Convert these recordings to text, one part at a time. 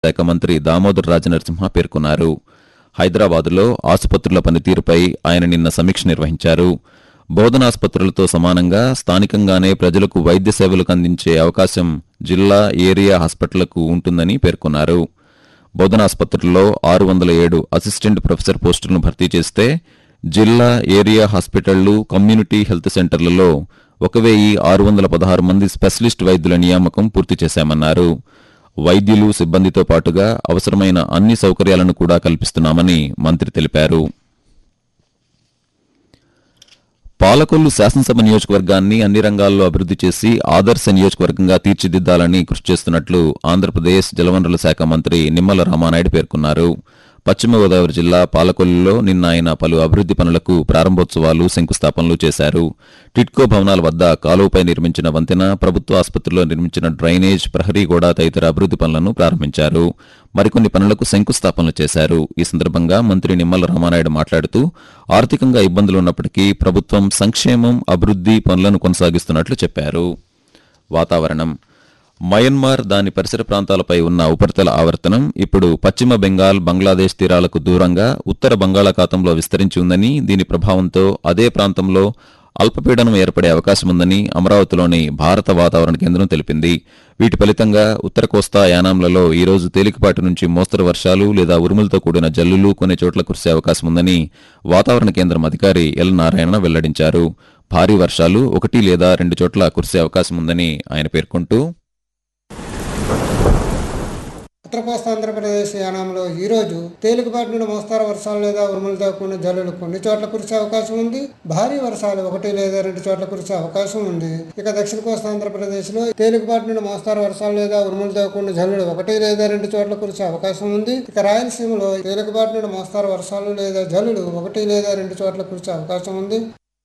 శాఖ మంత్రి దామోదర్ రాజనరసింహ పేర్కొన్నారు హైదరాబాదులో ఆసుపత్రుల పనితీరుపై ఆయన నిన్న సమీక్ష నిర్వహించారు బోధనాసుపత్రులతో సమానంగా స్థానికంగానే ప్రజలకు వైద్య సేవలకు అందించే అవకాశం జిల్లా ఏరియా హాస్పిటళ్లకు ఉంటుందని పేర్కొన్నారు బోధనాసుపత్రుల్లో ఆరు వందల ఏడు అసిస్టెంట్ ప్రొఫెసర్ పోస్టులను భర్తీ చేస్తే జిల్లా ఏరియా హాస్పిటళ్లు కమ్యూనిటీ హెల్త్ సెంటర్లలో ఒక వెయ్యి ఆరు వందల పదహారు మంది స్పెషలిస్ట్ వైద్యుల నియామకం పూర్తి చేశామన్నారు వైద్యులు సిబ్బందితో పాటుగా అవసరమైన అన్ని సౌకర్యాలను కూడా కల్పిస్తున్నామని మంత్రి తెలిపారు పాలకొల్లు శాసనసభ నియోజకవర్గాన్ని అన్ని రంగాల్లో అభివృద్ధి చేసి ఆదర్శ నియోజకవర్గంగా తీర్చిదిద్దాలని కృషి చేస్తున్నట్లు ఆంధ్రప్రదేశ్ జలవనరుల శాఖ మంత్రి నిమ్మల రామానాయుడు పేర్కొన్నారు పశ్చిమ గోదావరి జిల్లా పాలకొల్లులో నిన్న ఆయన పలు అభివృద్ధి పనులకు ప్రారంభోత్సవాలు శంకుస్థాపనలు చేశారు టిట్కో భవనాల వద్ద కాలువపై నిర్మించిన వంతెన ప్రభుత్వ ఆసుపత్రిలో నిర్మించిన డ్రైనేజ్ ప్రహరీ గోడ తదితర అభివృద్ధి పనులను ప్రారంభించారు మరికొన్ని పనులకు శంకుస్థాపనలు చేశారు ఈ సందర్భంగా మంత్రి నిమ్మల రామానాయుడు మాట్లాడుతూ ఆర్థికంగా ఇబ్బందులు ఉన్నప్పటికీ ప్రభుత్వం సంక్షేమం అభివృద్ధి పనులను కొనసాగిస్తున్నట్లు చెప్పారు వాతావరణం మయన్మార్ దాని పరిసర ప్రాంతాలపై ఉన్న ఉపరితల ఆవర్తనం ఇప్పుడు పశ్చిమ బెంగాల్ బంగ్లాదేశ్ తీరాలకు దూరంగా ఉత్తర బంగాళాఖాతంలో విస్తరించి ఉందని దీని ప్రభావంతో అదే ప్రాంతంలో అల్పపీడనం ఏర్పడే అవకాశం ఉందని అమరావతిలోని భారత వాతావరణ కేంద్రం తెలిపింది వీటి ఫలితంగా ఉత్తర కోస్తా యానాంలలో ఈ రోజు తేలికపాటి నుంచి మోస్తరు వర్షాలు లేదా ఉరుములతో కూడిన జల్లులు కొన్ని చోట్ల కురిసే అవకాశం ఉందని వాతావరణ కేంద్రం అధికారి ఎల్ నారాయణ వెల్లడించారు భారీ వర్షాలు ఒకటి లేదా రెండు చోట్ల కురిసే అవకాశం ఉందని ఆయన పేర్కొంటూ ఉత్తర కోస్తా ఆంధ్రప్రదేశ్ యానాంలో ఈ రోజు తేలికపాటి నుండి మోస్తారు వర్షాలు లేదా ఉరుములతో కూడిన జల్లులు కొన్ని చోట్ల కురిసే అవకాశం ఉంది భారీ వర్షాలు ఒకటి లేదా రెండు చోట్ల కురిసే అవకాశం ఉంది ఇక దక్షిణ కోస్తా ఆంధ్రప్రదేశ్ లో తేలికపాటి నుండి మోస్తారు వర్షాలు లేదా ఉరుములతో కూడిన జల్లులు ఒకటి లేదా రెండు చోట్ల కురిసే అవకాశం ఉంది ఇక రాయలసీమలో తేలికపాటి నుండి మోస్తారు వర్షాలు లేదా జల్లులు ఒకటి లేదా రెండు చోట్ల కురిసే అవకాశం ఉంది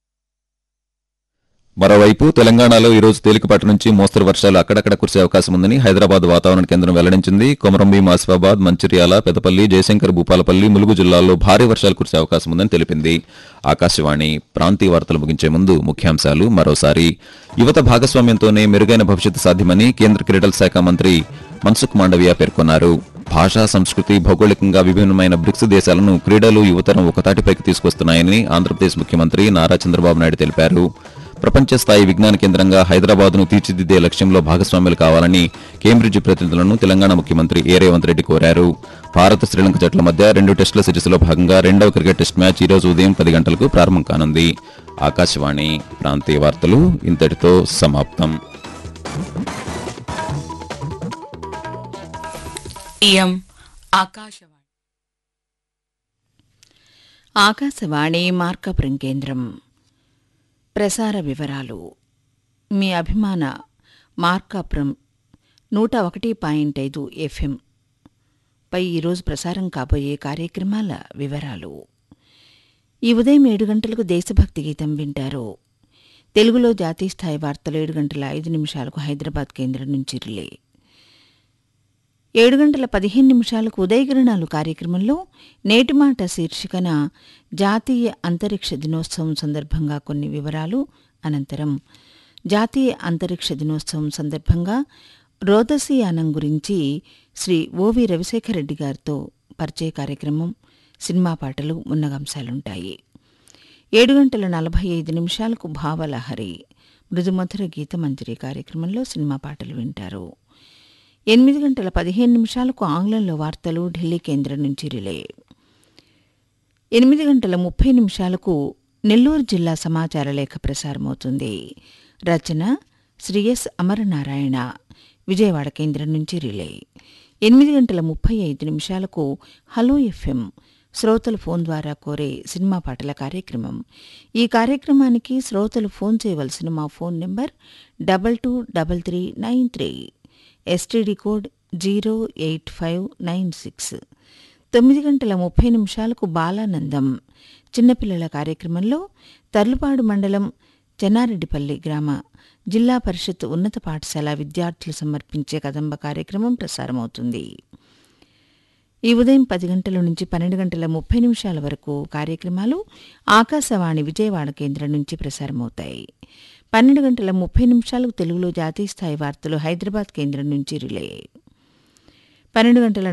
మరోవైపు తెలంగాణలో ఈ రోజు తేలికపాటి నుంచి మోస్తరు వర్షాలు అక్కడక్కడ కురిసే అవకాశం ఉందని హైదరాబాద్ వాతావరణ కేంద్రం వెల్లడించింది కొమరంభీం ఆసిఫాబాద్ మంచిర్యాల పెదపల్లి జయశంకర్ భూపాలపల్లి ములుగు జిల్లాల్లో భారీ వర్షాలు కురిసే అవకాశం ఉందని తెలిపింది ఆకాశవాణి ప్రాంతీయ వార్తలు ముగించే ముందు ముఖ్యాంశాలు మరోసారి యువత భాగస్వామ్యంతోనే మెరుగైన భవిష్యత్తు సాధ్యమని కేంద్ర క్రీడల శాఖ మంత్రి మన్సుఖ్ మాండవియా పేర్కొన్నారు భాషా సంస్కృతి భౌగోళికంగా విభిన్నమైన బ్రిక్స్ దేశాలను క్రీడలు యువతరం ఒకతాటిపైకి తీసుకొస్తున్నాయని ఆంధ్రప్రదేశ్ ముఖ్యమంత్రి నారా చంద్రబాబు నాయుడు తెలిపారు ప్రపంచ స్థాయి విజ్ఞాన కేంద్రంగా హైదరాబాద్ను తీర్చిదిద్దే లక్ష్యంలో భాగస్వాములు కావాలని కేంబ్రిడ్జ్ ప్రతినిధులను తెలంగాణ ముఖ్యమంత్రి ఏ రేవంత్ రెడ్డి కోరారు భారత్ శ్రీలంక జట్ల మధ్య రెండు టెస్టుల సిరీస్లో భాగంగా రెండవ క్రికెట్ టెస్ట్ మ్యాచ్ ఈ రోజు ఉదయం పది గంటలకు ప్రారంభం కానుంది ఆకాశవాణి ప్రాంతీయ వార్తలు ఇంతటితో సమాప్తం ఇయం ఆకాశవాణి ఆకాశవాణి మార్కాపురం కేంద్రం ప్రసార వివరాలు మీ అభిమాన మార్కాపురం నూట ఒకటి పాయింట్ ఐదు ఎఫ్ఎం పై ఈరోజు ప్రసారం కాబోయే కార్యక్రమాల వివరాలు ఈ ఉదయం ఏడు గంటలకు దేశభక్తి గీతం వింటారు తెలుగులో జాతీయ స్థాయి వార్తలు ఏడు గంటల ఐదు నిమిషాలకు హైదరాబాద్ కేంద్రం నుంచి రిలే ఏడు గంటల పదిహేను నిమిషాలకు ఉదయగిరణాలు కార్యక్రమంలో నేటి మాట శీర్షికన జాతీయ అంతరిక్ష దినోత్సవం సందర్భంగా కొన్ని వివరాలు అనంతరం జాతీయ అంతరిక్ష దినోత్సవం సందర్భంగా రోదసీయానం గురించి శ్రీ ఓవి రవిశేఖర్ రెడ్డి గారితో పరిచయ కార్యక్రమం సినిమా పాటలు మున్నగంశాలుంటాయి ఏడు గంటల నలభై ఐదు నిమిషాలకు భావలహరి మృదుమధుర గీతమంజరి కార్యక్రమంలో సినిమా పాటలు వింటారు ఎనిమిది గంటల పదిహేను నిమిషాలకు ఆంగ్లంలో వార్తలు ఢిల్లీ కేంద్రం నుంచి రిలే ఎనిమిది గంటల ముప్పై నిమిషాలకు నెల్లూరు జిల్లా సమాచార లేఖ ప్రసారమవుతుంది రచన శ్రీ ఎస్ అమరనారాయణ విజయవాడ కేంద్రం నుంచి రిలే ఎనిమిది గంటల ముప్పై ఐదు నిమిషాలకు హలో ఎఫ్ఎం శ్రోతలు ఫోన్ ద్వారా కోరే సినిమా పాటల కార్యక్రమం ఈ కార్యక్రమానికి శ్రోతలు ఫోన్ చేయవలసిన మా phone number double two double three nine three STD code zero eight five nine six తొమ్మిది గంటల ముప్పై నిమిషాలకు బాలానందం చిన్నపిల్లల కార్యక్రమంలో తర్లుపాడు మండలం చెన్నారెడ్డిపల్లి గ్రామ జిల్లా పరిషత్ ఉన్నత పాఠశాల విద్యార్థులు సమర్పించే కదంబ కార్యక్రమం ప్రసారమవుతుంది ఈ ఉదయం పది గంటల నుంచి పన్నెండు గంటల ముప్పై నిమిషాల వరకు కార్యక్రమాలు ఆకాశవాణి విజయవాడ కేంద్రం నుంచి ప్రసారమవుతాయి పన్నెండు గంటల ముప్పై నిమిషాలకు తెలుగులో జాతీయ స్థాయి వార్తలు హైదరాబాద్ కేంద్రం నుంచి రిలే పన్నెండు గంటల